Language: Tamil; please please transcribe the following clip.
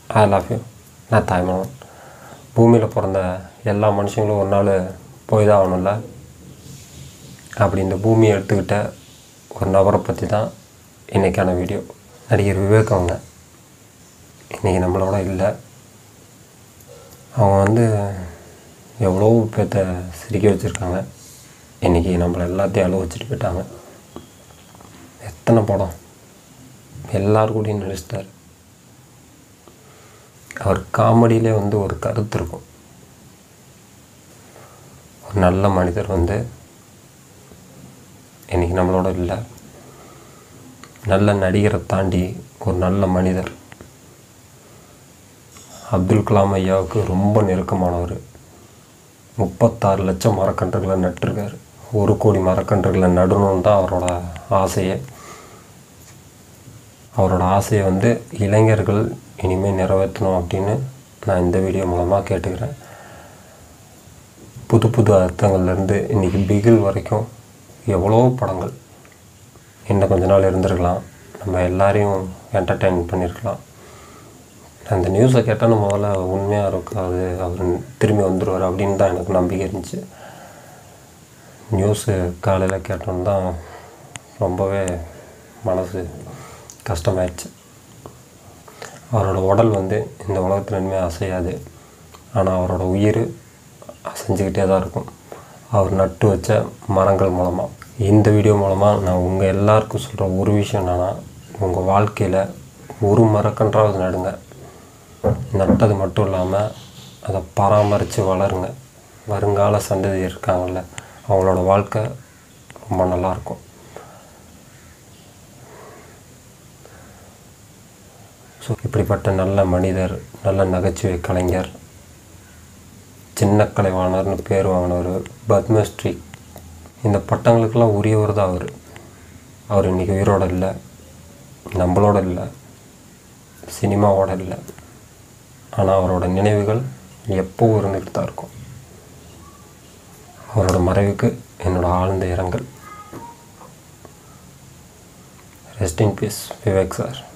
ஐ லவ் யூ நான் தாய்மானவன் பூமியில் பிறந்த எல்லா மனுஷங்களும் ஒரு நாள் போய் தான் ஆகணும்ல அப்படி இந்த பூமியை எடுத்துக்கிட்ட ஒரு நபரை பற்றி தான் இன்றைக்கான வீடியோ நடிகர் விவேக் அவங்க இன்றைக்கி நம்மளோட இல்லை அவங்க வந்து எவ்வளோ பேர்த்த சிரிக்க வச்சுருக்காங்க இன்றைக்கி நம்மளை எல்லாத்தையும் அழுவ வச்சுட்டு போயிட்டாங்க எத்தனை படம் எல்லார் கூடயும் நடிச்சிட்டார் அவர் காமெடியிலே வந்து ஒரு கருத்து இருக்கும் ஒரு நல்ல மனிதர் வந்து இன்றைக்கி நம்மளோட இல்லை நல்ல நடிகரை தாண்டி ஒரு நல்ல மனிதர் அப்துல் கலாம் ஐயாவுக்கு ரொம்ப நெருக்கமானவர் முப்பத்தாறு லட்சம் மரக்கன்றுகளை நட்டிருக்காரு ஒரு கோடி மரக்கன்றுகளை நடணும்னு தான் அவரோட ஆசையே அவரோட ஆசையை வந்து இளைஞர்கள் இனிமேல் நிறைவேற்றணும் அப்படின்னு நான் இந்த வீடியோ மூலமாக கேட்டுக்கிறேன் புது புது அர்த்தங்கள்லேருந்து இன்றைக்கி பிகில் வரைக்கும் எவ்வளோ படங்கள் இன்னும் கொஞ்ச நாள் இருந்திருக்கலாம் நம்ம எல்லாரையும் என்டர்டெயின் பண்ணியிருக்கலாம் அந்த நியூஸை கேட்டால் நம்ம முதல்ல உண்மையாக இருக்காது அவர் திரும்பி வந்துடுவார் அப்படின்னு தான் எனக்கு நம்பிக்கை இருந்துச்சு நியூஸு காலையில் கேட்டோன்னு தான் ரொம்பவே மனசு கஷ்டமாயிடுச்சு அவரோட உடல் வந்து இந்த உலகத்தில் இனிமேல் அசையாது ஆனால் அவரோட உயிர் அசைஞ்சுக்கிட்டே தான் இருக்கும் அவர் நட்டு வச்ச மரங்கள் மூலமாக இந்த வீடியோ மூலமாக நான் உங்கள் எல்லாருக்கும் சொல்கிற ஒரு விஷயம் என்னென்னா உங்கள் வாழ்க்கையில் ஒரு மரக்கன்றாவது நடுங்க நட்டது மட்டும் இல்லாமல் அதை பராமரித்து வளருங்க வருங்கால சந்ததி இருக்காங்கள்ல அவங்களோட வாழ்க்கை ரொம்ப நல்லாயிருக்கும் ஸோ இப்படிப்பட்ட நல்ல மனிதர் நல்ல நகைச்சுவை கலைஞர் சின்ன கலைவாணர்னு பேர் வாங்கினவர் பத்மஸ்ரீ இந்த பட்டங்களுக்கெல்லாம் உரியவர் தான் அவர் அவர் இன்றைக்கி உயிரோட இல்லை நம்மளோட இல்லை சினிமாவோட இல்லை ஆனால் அவரோட நினைவுகள் எப்போவும் இருந்துக்கிட்டு தான் இருக்கும் அவரோட மறைவுக்கு என்னோட ஆழ்ந்த இரங்கல் rest in peace Vivek sir